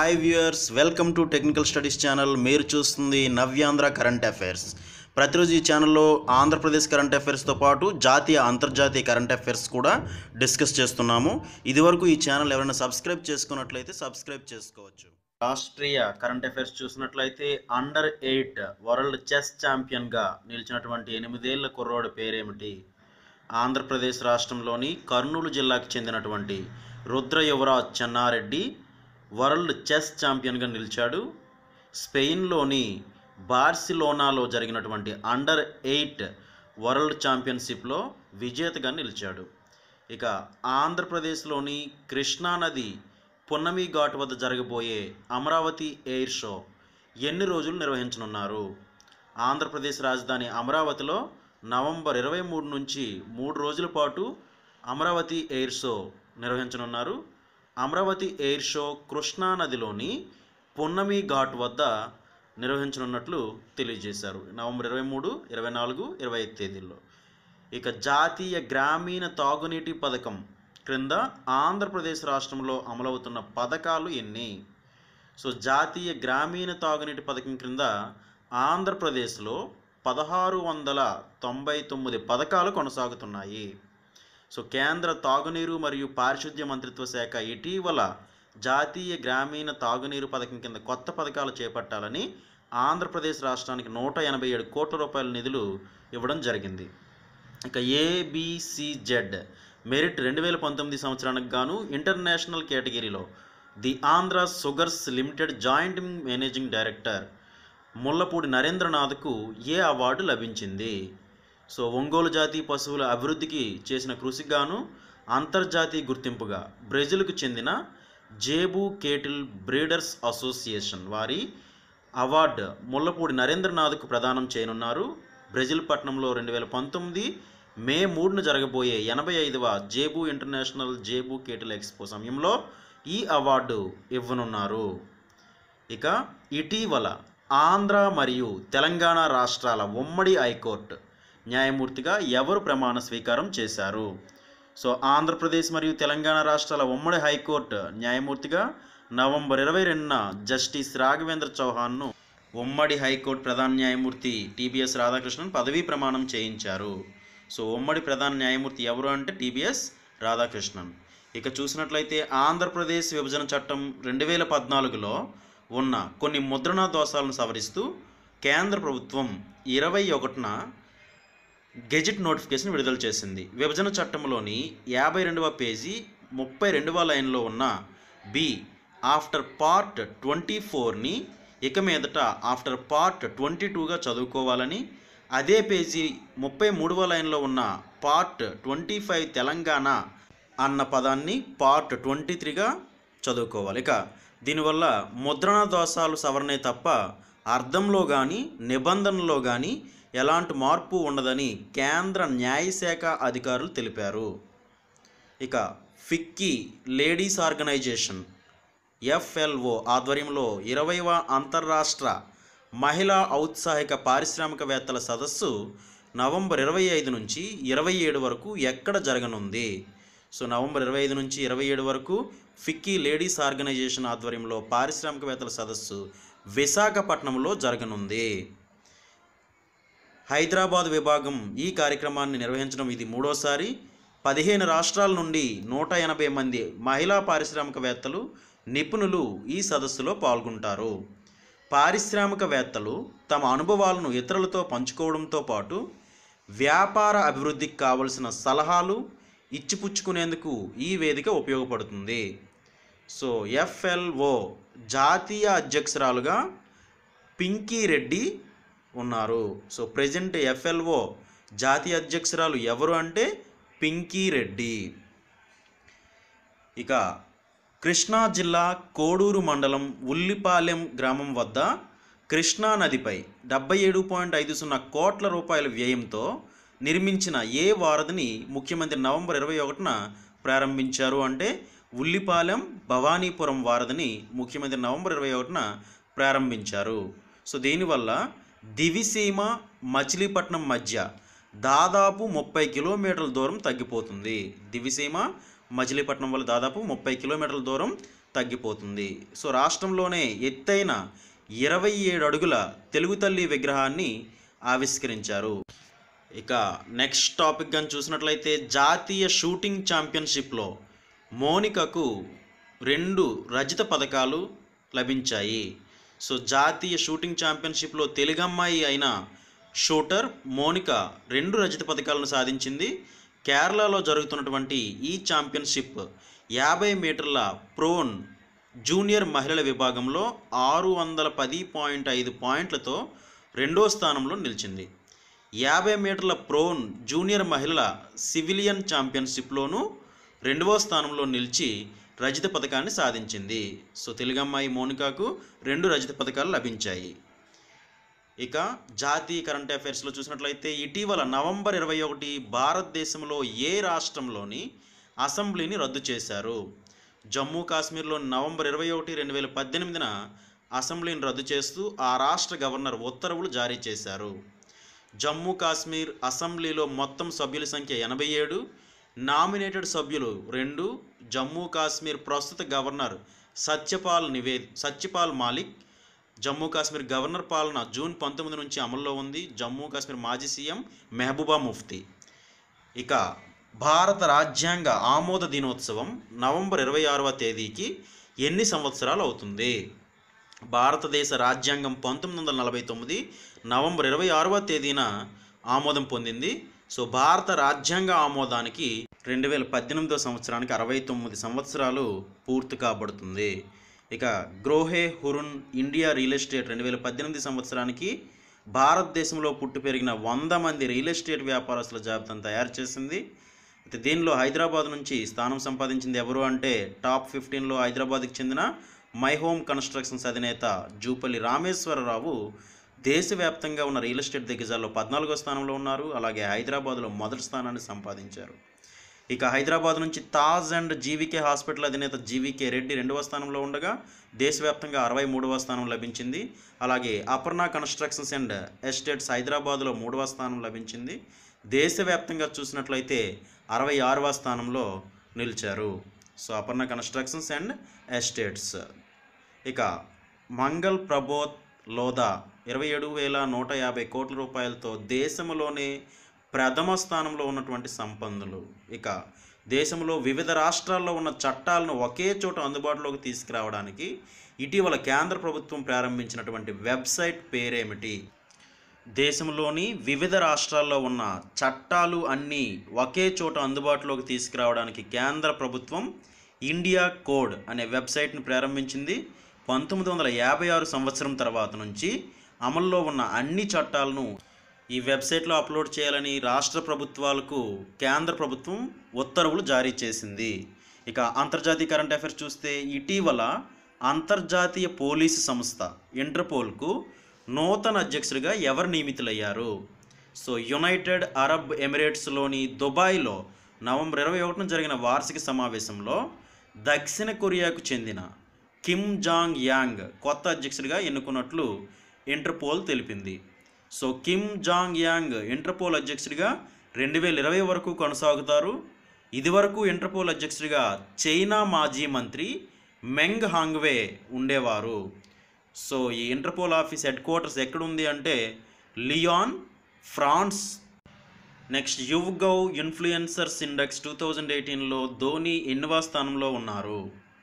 hi viewers welcome to technical studies channel మీరు చూస్తుంది నవ్యాంధ్ర current affairs ప్రతిరోజు ఈ ఛానల్లో ఆంధ్రప్రదేశ్ కరెంట్ అఫైర్స్తో పాటు జాతీయ అంతర్జాతీయ కరెంట్ అఫైర్స్ కూడా డిస్కస్ చేస్తున్నాము ఇదివరకు ఈ ఛానల్ ఎవరైనా సబ్స్క్రైబ్ చేసుకున్నట్లయితే సబ్స్క్రైబ్ చేసుకోవచ్చు రాష్ట్రీయ కరెంట్ అఫైర్స్ చూసినట్లయితే అండర్ ఎయిట్ వరల్డ్ చెస్ ఛాంపియన్గా నిలిచినటువంటి ఎనిమిదేళ్ల కుర్రోడి పేరేమిటి ఆంధ్రప్రదేశ్ రాష్ట్రంలోని కర్నూలు జిల్లాకు చెందినటువంటి రుద్ర యువరాజ్ చెన్నారెడ్డి వరల్డ్ చెస్ ఛాంపియన్గా నిలిచాడు స్పెయిన్లోని బార్సిలోనాలో జరిగినటువంటి అండర్ ఎయిట్ వరల్డ్ ఛాంపియన్షిప్లో విజేతగా నిలిచాడు ఇక ఆంధ్రప్రదేశ్లోని కృష్ణానది పున్నమి ఘాట్ వద్ద జరగబోయే అమరావతి ఎయిర్ షో ఎన్ని రోజులు నిర్వహించనున్నారు ఆంధ్రప్రదేశ్ రాజధాని అమరావతిలో నవంబర్ ఇరవై మూడు నుంచి మూడు రోజుల పాటు అమరావతి ఎయిర్ షో నిర్వహించనున్నారు అమరావతి ఎయిర్ షో కృష్ణా నదిలోని పున్నమి ఘాట్ వద్ద నిర్వహించనున్నట్లు తెలియజేశారు నవంబర్ ఇరవై మూడు ఇరవై నాలుగు ఇరవై ఐదు తేదీల్లో ఇక జాతీయ గ్రామీణ తాగునీటి పథకం క్రింద ఆంధ్రప్రదేశ్ రాష్ట్రంలో అమలవుతున్న పథకాలు ఎన్ని సో జాతీయ గ్రామీణ తాగునీటి పథకం క్రింద ఆంధ్రప్రదేశ్లో పదహారు వందల తొంభై తొమ్మిది పథకాలు కొనసాగుతున్నాయి సో కేంద్ర తాగునీరు మరియు పారిశుద్ధ్య మంత్రిత్వ శాఖ ఇటీవల జాతీయ గ్రామీణ తాగునీరు పథకం కింద కొత్త పథకాలు చేపట్టాలని ఆంధ్రప్రదేశ్ రాష్ట్రానికి నూట ఎనభై ఏడు కోట్ల రూపాయల నిధులు ఇవ్వడం జరిగింది ఇక ఏబిసిజెడ్ మెరిట్ రెండు వేల పంతొమ్మిది సంవత్సరానికి గాను ఇంటర్నేషనల్ కేటగిరీలో the Andhra sugars limited joint managing director Mullapudi నరేంద్రనాథ్కు ఏ అవార్డు లభించింది సో ఒంగోలు జాతి పశువుల అభివృద్ధికి చేసిన కృషికి గాను అంతర్జాతీయ గుర్తింపుగా బ్రెజిల్కు చెందిన జేబు కేటిల్ బ్రీడర్స్ అసోసియేషన్ వారి అవార్డు ముల్లపూడి నరేంద్రనాథ్కు ప్రదానం చేయనున్నారు బ్రెజిల్ పట్టణంలో రెండు వేల పంతొమ్మిది మే మూడున జరగబోయే ఎనభై ఐదవ జేబు ఇంటర్నేషనల్ జేబు కేటిల్ ఎక్స్పో సమయంలో ఈ అవార్డు ఇవ్వనున్నారు ఇక ఇటీవల ఆంధ్ర మరియు తెలంగాణ రాష్ట్రాల ఉమ్మడి హైకోర్టు న్యాయమూర్తిగా ఎవరు ప్రమాణ స్వీకారం చేశారు సో ఆంధ్రప్రదేశ్ మరియు తెలంగాణ రాష్ట్రాల ఉమ్మడి హైకోర్టు న్యాయమూర్తిగా నవంబర్ ఇరవై రెండున జస్టిస్ రాఘవేంద్ర చౌహాన్ను ఉమ్మడి హైకోర్టు ప్రధాన న్యాయమూర్తి టీబీఎస్ రాధాకృష్ణన్ పదవీ ప్రమాణం చేయించారు సో ఉమ్మడి ప్రధాన న్యాయమూర్తి ఎవరు అంటే టీబీఎస్ రాధాకృష్ణన్ ఇక చూసినట్లయితే ఆంధ్రప్రదేశ్ విభజన చట్టం రెండు వేల పద్నాలుగులో ఉన్న కొన్ని ముద్రణా దోషాలను సవరిస్తూ కేంద్ర ప్రభుత్వం ఇరవై ఒకటిన గెజిట్ నోటిఫికేషన్ విడుదల చేసింది విభజన చట్టంలోని యాభై రెండవ పేజీ ముప్పై రెండవ లైన్లో ఉన్న బి ఆఫ్టర్ పార్ట్ ట్వంటీ ఫోర్ని ఇక మీదట ఆఫ్టర్ పార్ట్ ట్వంటీ టూగా చదువుకోవాలని అదే పేజీ ముప్పై మూడవ లైన్లో ఉన్న పార్ట్ ట్వంటీ ఫైవ్ తెలంగాణ అన్న పదాన్ని పార్ట్ ట్వంటీ త్రీగా చదువుకోవాలి ఇక దీనివల్ల ముద్రణ దోషాలు సవరణే తప్ప అర్థంలో కానీ నిబంధనలో కానీ ఎలాంటి మార్పు ఉండదని కేంద్ర న్యాయశాఖ అధికారులు తెలిపారు ఇక ఫిక్కీ లేడీస్ ఆర్గనైజేషన్ ఎఫ్ఎల్ఓ ఆధ్వర్యంలో ఇరవైవ అంతర్రాష్ట్ర మహిళా ఔత్సాహిక పారిశ్రామికవేత్తల సదస్సు నవంబర్ ఇరవై ఐదు నుంచి ఇరవై ఏడు వరకు ఎక్కడ జరగనుంది సో నవంబర్ ఇరవై ఐదు నుంచి ఇరవై ఏడు వరకు ఫిక్కీ లేడీస్ ఆర్గనైజేషన్ ఆధ్వర్యంలో పారిశ్రామికవేత్తల సదస్సు విశాఖపట్నంలో జరగనుంది హైదరాబాద్ విభాగం ఈ కార్యక్రమాన్ని నిర్వహించడం ఇది మూడోసారి పదిహేను రాష్ట్రాల నుండి నూట ఎనభై మంది మహిళా పారిశ్రామికవేత్తలు నిపుణులు ఈ సదస్సులో పాల్గొంటారు పారిశ్రామికవేత్తలు తమ అనుభవాలను ఇతరులతో పంచుకోవడంతో పాటు వ్యాపార అభివృద్ధికి కావలసిన సలహాలు ఇచ్చిపుచ్చుకునేందుకు ఈ వేదిక ఉపయోగపడుతుంది సో ఎఫ్ఎల్ఓ జాతీయ అధ్యక్షురాలుగా పింకీ రెడ్డి ఉన్నారు సో ప్రజెంట్ ఎఫ్ఎల్ఓ జాతీయ అధ్యక్షురాలు ఎవరు అంటే పింకీ రెడ్డి ఇక కృష్ణా జిల్లా కోడూరు మండలం ఉల్లిపాలెం గ్రామం వద్ద కృష్ణా నదిపై డెబ్బై ఏడు పాయింట్ ఐదు సున్నా కోట్ల రూపాయల వ్యయంతో నిర్మించిన ఏ వారధిని ముఖ్యమంత్రి నవంబర్ ఇరవై ఒకటిన ప్రారంభించారు అంటే ఉల్లిపాలెం భవానీపురం వారధిని ముఖ్యమంత్రి నవంబర్ ఇరవై ఒకటిన ప్రారంభించారు సో దీనివల్ల దివిసీమ మచిలీపట్నం మధ్య దాదాపు ముప్పై కిలోమీటర్ల దూరం తగ్గిపోతుంది దివిసీమ మచిలీపట్నం వల్ల దాదాపు ముప్పై కిలోమీటర్ల దూరం తగ్గిపోతుంది సో రాష్ట్రంలోనే ఎత్తైన ఇరవై ఏడు అడుగుల తెలుగు తల్లి విగ్రహాన్ని ఆవిష్కరించారు ఇక నెక్స్ట్ టాపిక్ కానీ చూసినట్లయితే జాతీయ షూటింగ్ ఛాంపియన్షిప్లో మోనికకు రెండు రజిత పథకాలు లభించాయి సో జాతీయ షూటింగ్ ఛాంపియన్షిప్లో తెలుగమ్మాయి అయిన షూటర్ మోనిక రెండు రజిత పథకాలను సాధించింది కేరళలో జరుగుతున్నటువంటి ఈ ఛాంపియన్షిప్ యాభై మీటర్ల ప్రోన్ జూనియర్ మహిళల విభాగంలో ఆరు వందల పది పాయింట్ ఐదు పాయింట్లతో రెండో స్థానంలో నిలిచింది యాభై మీటర్ల ప్రోన్ జూనియర్ మహిళల సివిలియన్ ఛాంపియన్షిప్లోనూ రెండవ స్థానంలో నిలిచి రజిత పథకాన్ని సాధించింది సో తెలుగమ్మాయి మోనికాకు రెండు రజిత పథకాలు లభించాయి ఇక జాతీయ కరెంట్ అఫైర్స్లో చూసినట్లయితే ఇటీవల నవంబర్ ఇరవై ఒకటి భారతదేశంలో ఏ రాష్ట్రంలోని అసెంబ్లీని రద్దు చేశారు జమ్మూ కాశ్మీర్లో నవంబర్ ఇరవై ఒకటి రెండు వేల పద్దెనిమిదిన అసెంబ్లీని రద్దు చేస్తూ ఆ రాష్ట్ర గవర్నర్ ఉత్తర్వులు జారీ చేశారు జమ్మూ కాశ్మీర్ అసెంబ్లీలో మొత్తం సభ్యుల సంఖ్య ఎనభై ఏడు నామినేటెడ్ సభ్యులు రెండు జమ్మూ కాశ్మీర్ ప్రస్తుత గవర్నర్ సత్యపాల్ నివేద్ సత్యపాల్ మాలిక్ జమ్మూ కాశ్మీర్ గవర్నర్ పాలన జూన్ పంతొమ్మిది నుంచి అమల్లో ఉంది జమ్మూ కాశ్మీర్ మాజీ సీఎం మెహబూబా ముఫ్తీ ఇక భారత రాజ్యాంగ ఆమోద దినోత్సవం నవంబర్ ఇరవై ఆరవ తేదీకి ఎన్ని సంవత్సరాలు అవుతుంది భారతదేశ రాజ్యాంగం పంతొమ్మిది వందల నలభై తొమ్మిది నవంబర్ ఇరవై ఆరవ తేదీన ఆమోదం పొందింది సో భారత రాజ్యాంగ ఆమోదానికి రెండు వేల పద్దెనిమిదో సంవత్సరానికి అరవై తొమ్మిది సంవత్సరాలు పూర్తి కాబడుతుంది ఇక Grohe Hurun India real estate రెండు వేల పద్దెనిమిది సంవత్సరానికి భారతదేశంలో పుట్టి పెరిగిన వంద మంది రియల్ ఎస్టేట్ వ్యాపారస్తుల జాబితాను తయారు చేసింది అయితే దీనిలో హైదరాబాద్ నుంచి స్థానం సంపాదించింది ఎవరు అంటే టాప్ ఫిఫ్టీన్లో హైదరాబాద్కి చెందిన మై హోమ్ కన్స్ట్రక్షన్స్ అధినేత జూపల్లి రామేశ్వరరావు దేశవ్యాప్తంగా ఉన్న రియల్ ఎస్టేట్ దిగ్గజాల్లో పద్నాలుగో స్థానంలో ఉన్నారు అలాగే హైదరాబాద్లో మొదటి స్థానాన్ని సంపాదించారు ఇక హైదరాబాద్ నుంచి తాజ్ అండ్ జీవీకే హాస్పిటల్ అధినేత జీవీకే రెడ్డి రెండవ స్థానంలో ఉండగా దేశవ్యాప్తంగా అరవై మూడవ స్థానం లభించింది అలాగే అపర్ణ కన్స్ట్రక్షన్స్ అండ్ ఎస్టేట్స్ హైదరాబాద్లో మూడవ స్థానం లభించింది దేశవ్యాప్తంగా చూసినట్లయితే అరవై ఆరవ స్థానంలో నిలిచారు so Aparna constructions and estates ఇక మంగల్ ప్రభోత్ లోదా ఇరవై ఏడు వేల నూట యాభై కోట్ల రూపాయలతో దేశంలోనే ప్రథమ స్థానంలో ఉన్నటువంటి సంపన్నులు ఇక దేశంలో వివిధ రాష్ట్రాల్లో ఉన్న చట్టాలను ఒకే చోట అందుబాటులోకి తీసుకురావడానికి ఇటీవల కేంద్ర ప్రభుత్వం ప్రారంభించినటువంటి వెబ్సైట్ పేరేమిటి దేశంలోని వివిధ రాష్ట్రాల్లో ఉన్న చట్టాలు అన్నీ ఒకే చోట అందుబాటులోకి తీసుకురావడానికి కేంద్ర ప్రభుత్వం ఇండియా కోడ్ అనే వెబ్సైట్ను ప్రారంభించింది పంతొమ్మిది వందల యాభై ఆరు సంవత్సరం తర్వాత నుంచి అమల్లో ఉన్న అన్ని చట్టాలను ఈ వెబ్సైట్లో అప్లోడ్ చేయాలని రాష్ట్ర ప్రభుత్వాలకు కేంద్ర ప్రభుత్వం ఉత్తర్వులు జారీ చేసింది ఇక అంతర్జాతీయ కరెంట్ అఫైర్స్ చూస్తే ఇటీవల అంతర్జాతీయ పోలీసు సంస్థ ఇంటర్పోల్కు నూతన అధ్యక్షుడిగా ఎవరు నియమితులయ్యారు సో యునైటెడ్ అరబ్ ఎమిరేట్స్లోని దుబాయ్లో నవంబర్ ఇరవై ఒకటిన జరిగిన వార్షిక సమావేశంలో దక్షిణ కొరియాకు చెందిన కిమ్ జాంగ్ యాంగ్ కొత్త అధ్యక్షుడిగా ఎన్నుకున్నట్లు ఇంటర్పోల్ తెలిపింది so Kim Jong Yang Interpol అధ్యక్షుడిగా రెండు వేల ఇరవై వరకు కొనసాగుతారు ఇదివరకు ఇంటర్పోల్ అధ్యక్షుడిగా చైనా మాజీ మంత్రి మెంగ్ హాంగ్వే ఉండేవారు సో ఈ ఇంటర్పోల్ ఆఫీస్ హెడ్ క్వార్టర్స్ ఎక్కడుంది అంటే Lyon France next YouGov influencers index two thousand ఎయిటీన్లో ధోని ఎన్నవ స్థానంలో ఉన్నారు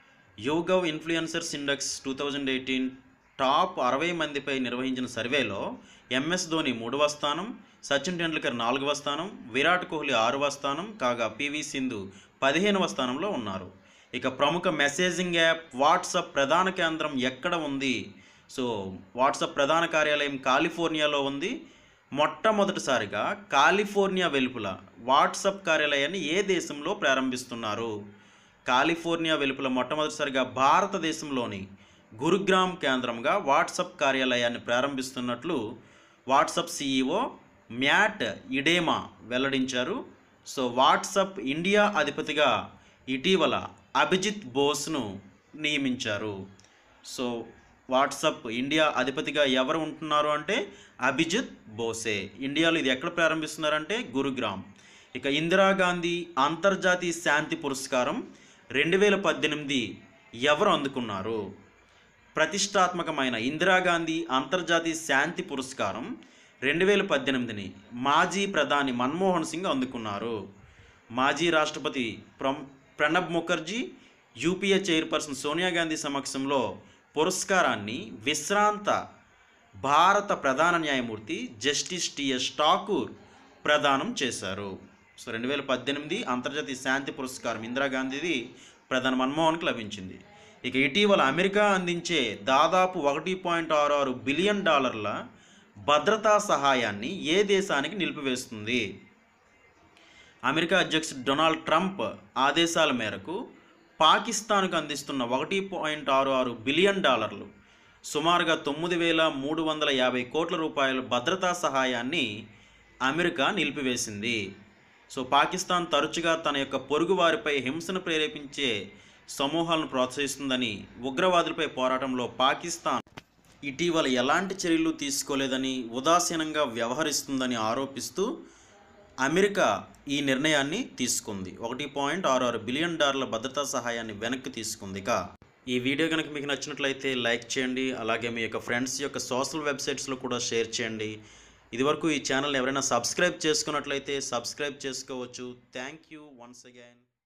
YouGov influencers index two thousand eighteen top అరవై మందిపై నిర్వహించిన సర్వేలో ఎంఎస్ ధోని మూడవ స్థానం సచిన్ టెండూల్కర్ నాలుగవ స్థానం విరాట్ కోహ్లీ ఆరవ స్థానం కాగా పివి సింధు పదిహేనవ స్థానంలో ఉన్నారు ఇక ప్రముఖ మెసేజింగ్ యాప్ వాట్సాప్ ప్రధాన కేంద్రం ఎక్కడ ఉంది సో వాట్సాప్ ప్రధాన కార్యాలయం కాలిఫోర్నియాలో ఉంది మొట్టమొదటిసారిగా కాలిఫోర్నియా వెలుపల వాట్సాప్ కార్యాలయాన్ని ఏ దేశంలో ప్రారంభిస్తున్నారు కాలిఫోర్నియా వెలుపల మొట్టమొదటిసారిగా భారతదేశంలోని గురుగ్రామ్ కేంద్రంగా వాట్సాప్ కార్యాలయాన్ని ప్రారంభిస్తున్నట్లు వాట్సాప్ సీఈఓ మ్యాట్ ఇడేమా వెల్లడించారు సో వాట్సాప్ ఇండియా అధిపతిగా ఇటీవల అభిజిత్ బోస్ను నియమించారు సో వాట్సాప్ ఇండియా అధిపతిగా ఎవరు ఉంటున్నారు అంటే అభిజిత్ బోసే ఇండియాలో ఇది ఎక్కడ ప్రారంభిస్తున్నారంటే గురుగ్రామ్ ఇక ఇందిరాగాంధీ అంతర్జాతీయ శాంతి పురస్కారం రెండు వేల పద్దెనిమిది ఎవరు అందుకున్నారు ప్రతిష్టాత్మకమైన ఇందిరాగాంధీ అంతర్జాతీయ శాంతి పురస్కారం రెండు వేల పద్దెనిమిదిని మాజీ ప్రధాని మన్మోహన్ సింగ్ అందుకున్నారు మాజీ రాష్ట్రపతి ప్రం ప్రణబ్ ముఖర్జీ యూపీఏ చైర్పర్సన్ సోనియా గాంధీ సమక్షంలో పురస్కారాన్ని విశ్రాంత భారత ప్రధాన న్యాయమూర్తి జస్టిస్ టిఎస్ ఠాకూర్ ప్రదానం చేశారు సో రెండు వేల పద్దెనిమిది అంతర్జాతీయ శాంతి పురస్కారం ఇందిరాగాంధీది ప్రధాని మన్మోహన్కి లభించింది ఇక ఇటీవల అమెరికా అందించే దాదాపు ఒకటి పాయింట్ ఆరు ఆరు బిలియన్ డాలర్ల భద్రతా సహాయాన్ని ఏ దేశానికి నిలిపివేస్తుంది అమెరికా అధ్యక్షుడు డొనాల్డ్ ట్రంప్ ఆదేశాల మేరకు పాకిస్తాన్కు అందిస్తున్న ఒకటి పాయింట్ ఆరు ఆరు బిలియన్ డాలర్లు సుమారుగా తొమ్మిది వేల మూడు వందల యాభై కోట్ల రూపాయల భద్రతా సహాయాన్ని అమెరికా నిలిపివేసింది సో పాకిస్తాన్ తరచుగా తన యొక్క పొరుగు వారిపై హింసను ప్రేరేపించే సమూహాలను ప్రోత్సహిస్తుందని ఉగ్రవాదులపై పోరాటంలో పాకిస్తాన్ ఇటీవల ఎలాంటి చర్యలు తీసుకోలేదని ఉదాసీనంగా వ్యవహరిస్తుందని ఆరోపిస్తూ అమెరికా ఈ నిర్ణయాన్ని తీసుకుంది ఒకటి పాయింట్ ఆరు ఆరు బిలియన్ డాలర్ల భద్రతా సహాయాన్ని వెనక్కి తీసుకుంది ఇక ఈ వీడియో కనుక మీకు నచ్చినట్లయితే లైక్ చేయండి అలాగే మీ యొక్క ఫ్రెండ్స్ యొక్క సోషల్ వెబ్సైట్స్లో కూడా షేర్ చేయండి ఇదివరకు ఈ ఛానల్ ఎవరైనా సబ్స్క్రైబ్ చేసుకున్నట్లయితే సబ్స్క్రైబ్ చేసుకోవచ్చు థ్యాంక్ యూ వన్స్ అగైన్